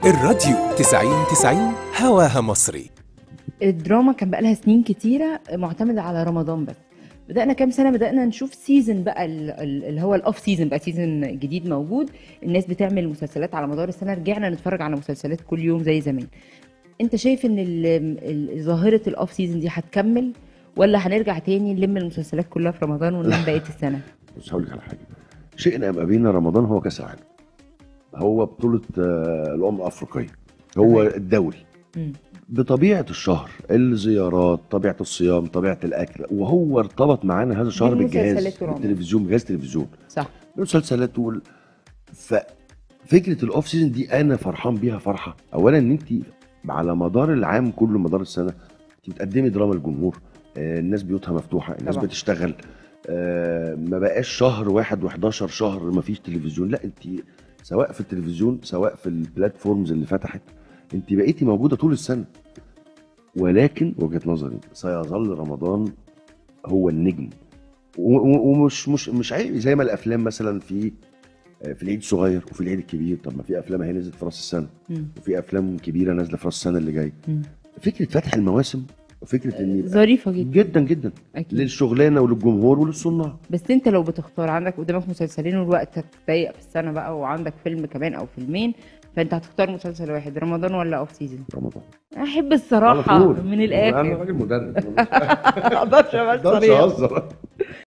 الراديو 90 90 هواها مصري الدراما كان بقى لها سنين كتيره معتمده على رمضان بس بدأنا كام سنة بدأنا نشوف سيزن بقى ال- ال- اللي هو الأوف سيزن بقى سيزن جديد موجود الناس بتعمل مسلسلات على مدار السنة رجعنا نتفرج على مسلسلات كل يوم زي زمان أنت شايف إن ال- ال- ظاهرة الأوف سيزن دي هتكمل ولا هنرجع تاني نلم المسلسلات كلها في رمضان ونلم بقية السنة؟ بص هقول لك على حاجه شئنا ام ابينا رمضان هو كاس العالم هو بطوله آه، الامم الافريقيه هو تمام. الدولي مم. بطبيعه الشهر الزيارات طبيعه الصيام طبيعه الاكل وهو ارتبط معانا هذا الشهر بالجهاز بالمسلسلات ورمضان. بالتلفزيون بجهاز تلفزيون صح المسلسلات وال... ففكره الاوف سيزون دي انا فرحان بيها فرحه اولا ان انت على مدار العام كله مدار السنه انت بتقدمي دراما للجمهور آه، الناس بيوتها مفتوحه الناس طبعا. بتشتغل آه، ما بقاش شهر واحد و11 شهر ما فيش تلفزيون لا انت سواء في التلفزيون سواء في البلاتفورمز اللي فتحت انت بقيتي موجوده طول السنه ولكن وجهه نظري سيظل رمضان هو النجم و- و- ومش مش مش عيب زي ما الافلام مثلا في في العيد الصغير وفي العيد الكبير طب ما في افلام هي نزلت في راس السنه مم. وفي افلام كبيره نازله في راس السنه اللي جاي مم. فكره فتح المواسم وفكره ان يبقى ظريفة جدا جدا جدا أكيد للشغلانه وللجمهور وللصناع بس انت لو بتختار عندك قدامك مسلسلين والوقت ضيق في السنه بقى وعندك فيلم كمان او فيلمين فانت هتختار مسلسل واحد رمضان ولا اوف سيزون رمضان احب الصراحه من انا الاخر راجل مدرب ما اقدرش ما ابقى اقدرش صريح اهزر